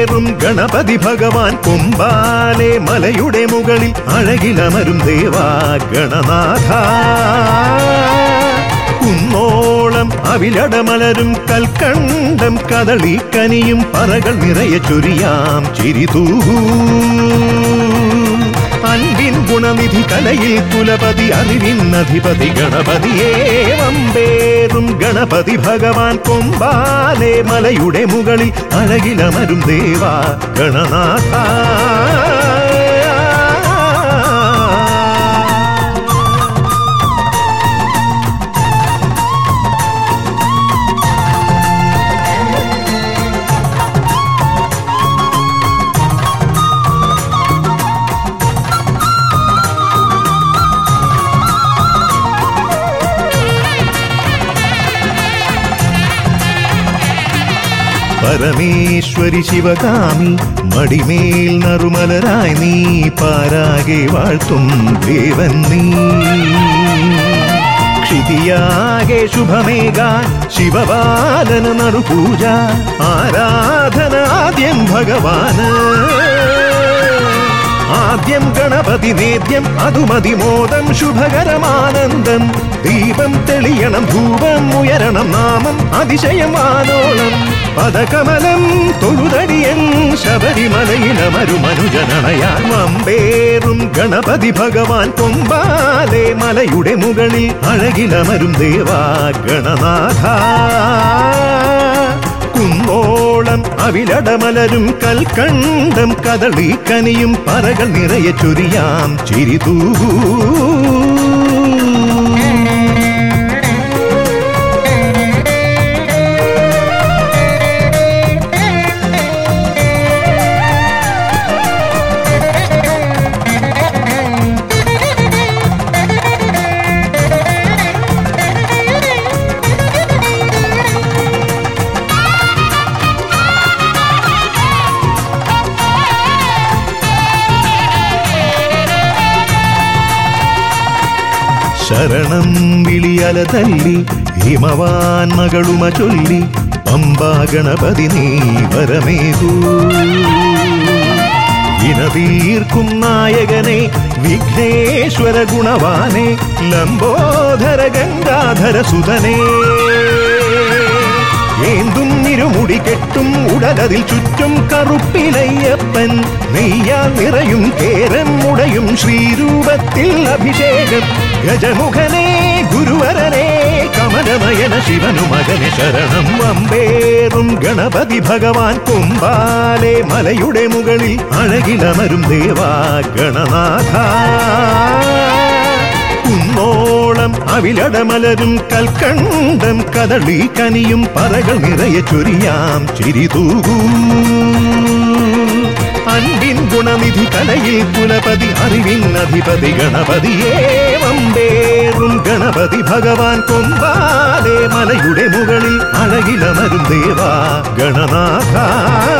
വമ്പേറും ഗണപതി ഭഗവാൻ കൊമ്പാലെ മലയുടെ മുകളിൽ അഴകിലമരും ദേവാ ഗണനാഥ കുന്നോളം അവിലടമലരും കൽക്കണ്ടം കദളിക്കനിയും പറകൾ നിറയെ ചൊരിയാം ചിരിതൂഹൂ അൻപിൻ ഗുണനിധി കലയിൽ കുലപതി അറിവിൻ അധിപതി ഗണപതിയേ വമ്പേറും ഗണപതി ഭഗവാൻ കൊമ്പാലെ മലയുടെ മുകളിൽ അഴകിലമരും ദേവാ ഗണനാഥ പരമേശ്വരി ശിവകാമി മടിമേൽ നറുമലരായി നീ പാരാകെ വാഴ്ത്തും ദേവൻ നീ ക്ഷിതിയാകെ ശുഭമേകാൻ ശിവപാലന നറുപൂജ ആരാധന ആദ്യം ഭഗവാന് ആദ്യം ഗണപതി നേദ്യം അതുമതിമോദം ശുഭകരമാനന്ദം ദീപം തെളിയണം ധൂപം ഉയരണം നാമം അതിശയമാനോളം പദകമലം തൊഴുതടിയൻ ശബരിമലയിലമരുമനുജനണയാൻ വമ്പേറും ഗണപതി ഭഗവാൻ കൊമ്പാലെ മലയുടെ മുകളിൽ അഴകിലമരും ദേവാ ഗണനാഥ കുന്നോളം അവിലടമലരും കൽക്കണ്ടം കദളിക്കനിയും പറകൾ നിറയെ ചൊരിയാം ചിരിതൂഹൂ ശരണം വിളിയല തല്ലി ഹിമവാൻ മകളുമ ചൊല്ലി പമ്പാ ഗണപതി നീ വരമേകൂ ഇനതീർക്കും നായകനെ വിഘ്നേശ്വര ഗുണവാനെ ലംബോധര ഗംഗാധര സുതനേ ഏന്തും ഇരുമുടി കെട്ടും ഉടലതിൽ ചുറ്റും കറുപ്പിലയ്യപ്പൻ നെയ്യാൽ നിറയും കേരം മുടയും ശ്രീരൂപത്തിൽ അഭിഷേകം ഗജമുഖനെ ഗുരുവരനെ കമലനയന ശിവനു മകനെ ശരണം വമ്പേറും ഗണപതി ഭഗവാൻ കൊമ്പാലെ മലയുടെ മുകളിൽ അഴകിലമരും ദേവാ ഗണനാഥ കുന്നോളം അവിലടമലരും കൽക്കണ്ടം കദളി കനിയും പറകൾ നിറയെ ചൊരിയാം ചിരിതൂകൂ അൻപിൻ ഗുണനിധി കലയിൽ കുലപതി അറിവിൻ അധിപതി ഗണപതിയേ വമ്പേറും ഗണപതി ഭഗവാൻ കൊമ്പാലെ മലയുടെ മുകളിൽ അഴകിലമരും ദേവാ ഗണനാഥ